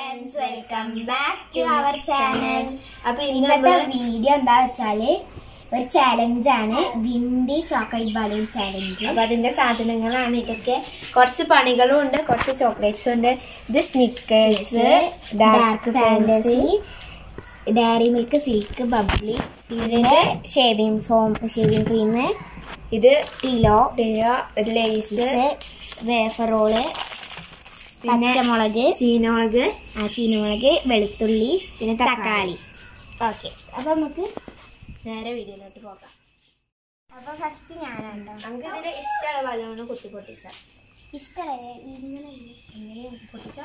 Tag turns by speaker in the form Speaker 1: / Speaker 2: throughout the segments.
Speaker 1: Friends welcome back to our channel
Speaker 2: അപ്പൊ ഇന്ന്
Speaker 1: ഇന്നത്തെ
Speaker 2: നമ്മള്
Speaker 1: വീഡിയോ എന്താ വെച്ചാല് ഒരു ചാലഞ്ച് ആണ് വിൻഡി ചോക്ലേറ്റ് ബലൂൺ ചാലഞ്ച്
Speaker 2: അപ്പൊ അതിന്റെ സാധനങ്ങളാണ് ഇതൊക്കെ കുറച്ച് പണികളും ഉണ്ട് കുറച്ച് ചോക്ലേറ്റ്സും ഉണ്ട് ഇത് Snickers
Speaker 1: Dark Fantasy Dairy Milk Silk Bubbly ഇതിന്റെ ഷേവിംഗ് ഫോം ഷേവിംഗ് ക്രീം
Speaker 2: ഇത്
Speaker 1: ടിലോ
Speaker 2: ലേസ്
Speaker 1: വേഫർ റോള്
Speaker 2: പിന്നെ
Speaker 1: പച്ചമുളക്
Speaker 2: ചീനമുളക്
Speaker 1: ആ ചീനമുളക് വെളുത്തുള്ളി
Speaker 2: പിന്നെ
Speaker 1: തക്കാളി ഓക്കെ അപ്പൊ നമുക്ക്
Speaker 2: നേരെ വീഡിയോയിലോട്ട് പോകാം
Speaker 1: അപ്പൊ ഫസ്റ്റ് ഞാനാണ്ടോ
Speaker 2: നമുക്ക് ഇതിന് ഇഷ്ടമുള്ള ബലൂണ് കുത്തി പൊട്ടിച്ച
Speaker 1: ഇഷ്ടമല്ലേ ഇങ്ങനെ
Speaker 2: എങ്ങനെ പൊട്ടിച്ച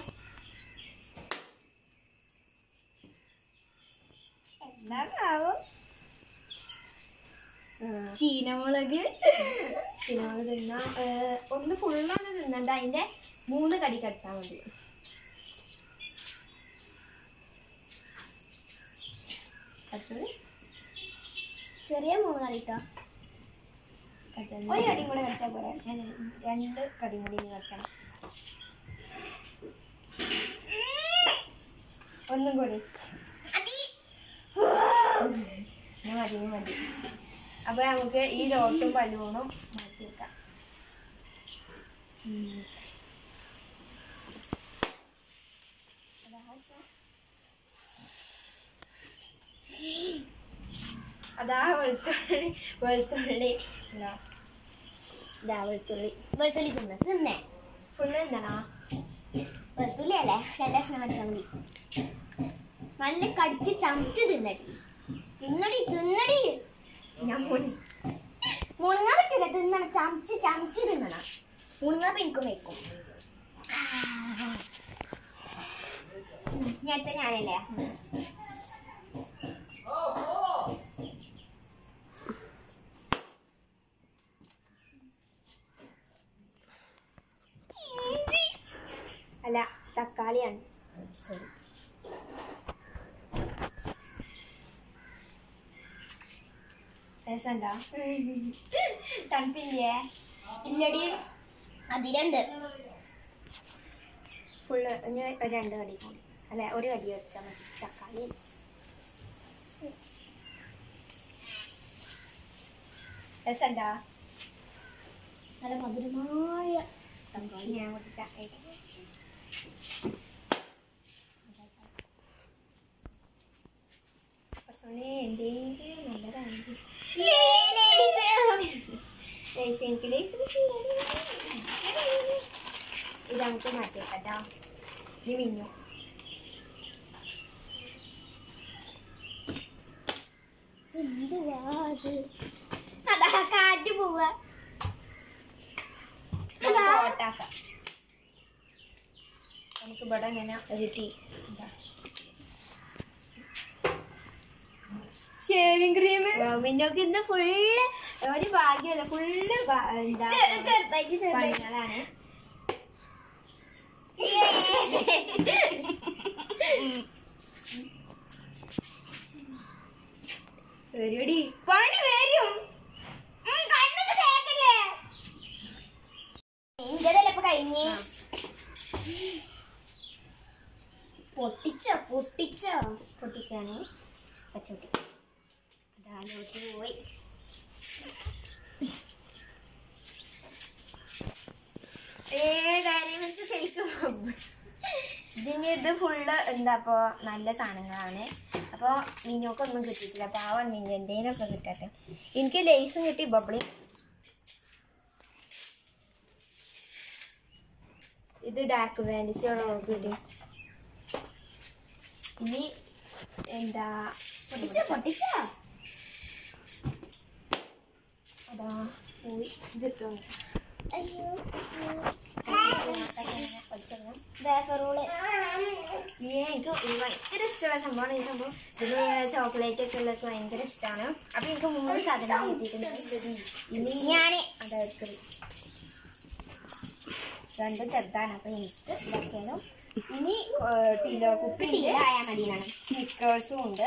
Speaker 1: എന്താണാവോ
Speaker 2: ചീനമുളക് ചീനമുളക് തിന്നാ ഏഹ്, ഒന്ന് ഫുള്ളൊന്ന് തിന്നണ്ട അതിന്റെ മൂന്ന് കടി കടിച്ചാൽ മതി കടിച്ചോളി
Speaker 1: ചെറിയ മൂന്ന് കളിട്ടോ
Speaker 2: കടിച്ചോളി.
Speaker 1: ഒരു കടിയും കൂടെ കളിച്ചാൽ പോരെ
Speaker 2: ഞാൻ രണ്ട് കടി കൂടി ഇനി കടിച്ചണം ഒന്നും കൂടി ഇനി മതി ഇനി മതി അപ്പൊ നമുക്ക് ഈ ലോട്ടും ബലൂണും മാറ്റി വെക്കാം ഉം. അതാ വെളുത്തുള്ളി വെളുത്തുള്ളി ഇതാ. ഇതാ വെളുത്തുള്ളി
Speaker 1: വെളുത്തുള്ളി തിന്ന് തിന്നേ
Speaker 2: ഫുള്ള് എന്താണോ
Speaker 1: വെളുത്തുള്ളി അല്ലേ രണ്ട് ലക്ഷണം കടിച്ചാൽ മതി നല്ല കടിച്ച് ചമച്ച് തിന്നടി തിന്നടി തിന്നടി
Speaker 2: ഞാൻ പോണി
Speaker 1: മുണങ്ങാൻ പറ്റൂല തിന്നണം ചമച്ച് ചമച്ച് തിന്നണം മുണങ്ങാൻ എനിക്കും വെക്കും ഞാൻ അടുത്ത ഞാനല്ലേ
Speaker 2: അല്ല തക്കാളിയാണ് സോറി രസമുണ്ടോ തണുപ്പില്ലേ
Speaker 1: ഇല്ലടി അതിലുണ്ട്
Speaker 2: ഫുള്ള് ഇനി ഒരു രണ്ട് കടി കൂടി അല്ല ഒരു കടി വെച്ചാൽ മതി തക്കാളി രസമുണ്ടോ
Speaker 1: നല്ല മധുരമായ
Speaker 2: തക്കാളി ഞാൻ കുടിച്ച കുറച്ചുകൂടി എന്തെങ്കിലും നല്ലതാണ് ലേസ് എനിക്ക് ലേസ് ഇത് നമുക്ക് മാറ്റി വെക്കട്ടോ ഇനി മിന്നു
Speaker 1: എന്തുവാ അത് അതാ കാറ്റ് പോവാ
Speaker 2: നമുക്ക് ഓട്ടാക്കാം നമുക്ക് ഇവിടെ ഇങ്ങനെ ഒരു ടീ ഷേവിംഗ് ക്രീം മിന്നോക്ക് ഇന്ന് ഫുള്ള് ഒരു ഭാഗ്യമല്ല ഫുള്ള് എന്താ
Speaker 1: ചെറുതായിട്ട് ചെറുതായിട്ട്
Speaker 2: പണികളാണ് പരിപാടി പണി വരും
Speaker 1: കണ്ണൊക്കെ തേക്കല്ലേ ഇന്റതല്ല ഇപ്പൊ കഴിഞ്ഞ് പൊട്ടിച്ചോ പൊട്ടിച്ചോ
Speaker 2: പൊട്ടിക്കാണ് പച്ചോട്ടി അതാലോട്ട് പോയി ഏതായാലും ശരിക്കും ഇതിന് ഇത് ഫുള്ള് എന്താ ഇപ്പോൾ നല്ല സാധനങ്ങളാണ് അപ്പോൾ മിന്നോക്കൊന്നും കിട്ടിയിട്ടില്ല പാവം മിന്നു എന്തേലൊക്കെ കിട്ടട്ടെ എനിക്ക് ലേസും കിട്ടി ബബിളി ഇത് ഡാർക്ക് ഫാൻറ്റസി ഉള്ള കിട്ടി ഇനി എന്താ
Speaker 1: പൊട്ടിച്ചോ പൊട്ടിച്ചോ
Speaker 2: അതാ പോയി ജിട്ടോ
Speaker 1: അയ്യോ
Speaker 2: എനിക്ക്
Speaker 1: വേഫറോള്
Speaker 2: ഇത് ഭയങ്കര ഇഷ്ടമുള്ള സംഭവമാണ് ഈ സംഭവം ഇത് ചോക്ലേറ്റ് ഒക്കെ ഉള്ളത് ഭയങ്കര ഇഷ്ടമാണ് അപ്പൊ എനിക്ക് മൂന്ന് സാധനം കിട്ടിയിട്ടുണ്ട് ഇനി
Speaker 1: ഞാന്
Speaker 2: അതായിരിക്കും രണ്ടും ചെറുതാണ് അപ്പൊ എനിക്ക് ഇതൊക്കെയാണ് ഇനി ടീലോ കുപ്പി
Speaker 1: ടീലായാ മതി എന്നാണ്
Speaker 2: സ്നിക്കേഴ്സും ഉണ്ട്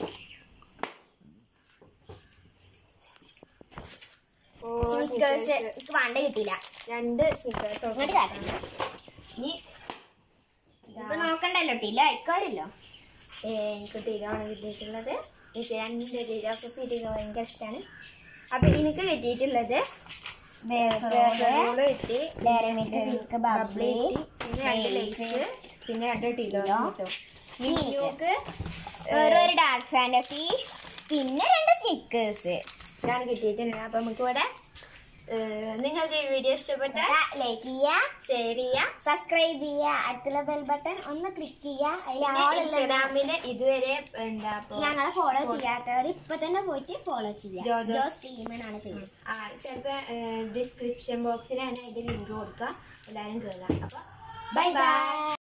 Speaker 2: ഓ,
Speaker 1: സ്നിക്കേഴ്സ്
Speaker 2: Snickers.
Speaker 1: എനിക്ക് വേണ്ട കിട്ടിയില്ല
Speaker 2: രണ്ട് സ്നിക്കേഴ്സ്
Speaker 1: ഇങ്ങോട്ട് കാട്ടണം
Speaker 2: ഇനി
Speaker 1: ഇപ്പൊ നോക്കണ്ട ഉണ്ടല്ലോ ടീല അയക്കാറില്ലോ
Speaker 2: ഏ, എനിക്ക് തിരികമാണ് കിട്ടിയിട്ടുള്ളത് എനിക്ക് രണ്ട് തിരികൊക്കെ തിരിക ഭയങ്കര ഇഷ്ടമാണ് അപ്പൊ എനിക്ക് കിട്ടിയിട്ടുള്ളത് റോള് കിട്ടി
Speaker 1: Dairy Milk Silk Bubbly,
Speaker 2: പിന്നെ രണ്ട്
Speaker 1: Lays,
Speaker 2: ലേസ് പിന്നെ രണ്ട് ടീലോ കിട്ടും
Speaker 1: മിനിക്ക്.
Speaker 2: മിനിക്ക്
Speaker 1: വേറൊരു ഡാർക്ക് ഫാന്റസി പിന്നെ രണ്ട് സ്റ്റിക്കേഴ്സ്
Speaker 2: ഇതാണ് കിട്ടിയിട്ടുള്ളത് അപ്പൊ നമുക്ക് ഇവിടെ നിങ്ങൾക്ക് ഈ വീഡിയോ ഇഷ്ടപ്പെട്ട
Speaker 1: ലൈക്ക് ചെയ്യുക
Speaker 2: ഷെയർ ചെയ്യാം
Speaker 1: സബ്സ്ക്രൈബ് ചെയ്യുക അടുത്തുള്ള ബെൽ ബട്ടൺ ഒന്ന് ക്ലിക്ക് ചെയ്യുക അതിൽ
Speaker 2: പിന്നെ
Speaker 1: ആളുള്ള
Speaker 2: ഇൻസ്റ്റാഗ്രാമില് ഇതുവരെ എന്താ ഇപ്പൊ
Speaker 1: ഞങ്ങളെ ഫോളോ ചെയ്യാത്തവർ ഇപ്പൊ തന്നെ പോയിട്ട് ഫോളോ ചെയ്യാം
Speaker 2: ജോജോ.
Speaker 1: ജോസ് ടീമൻ ആണ് പേര്
Speaker 2: ആ ചിലപ്പോ ഡിസ്ക്രിപ്ഷൻ ബോക്സിലാണ് അതിന്റെ ലിങ്ക് കൊടുക്കുക എല്ലാവരും കേൾക്കാം അപ്പൊ
Speaker 1: ബൈ ബൈ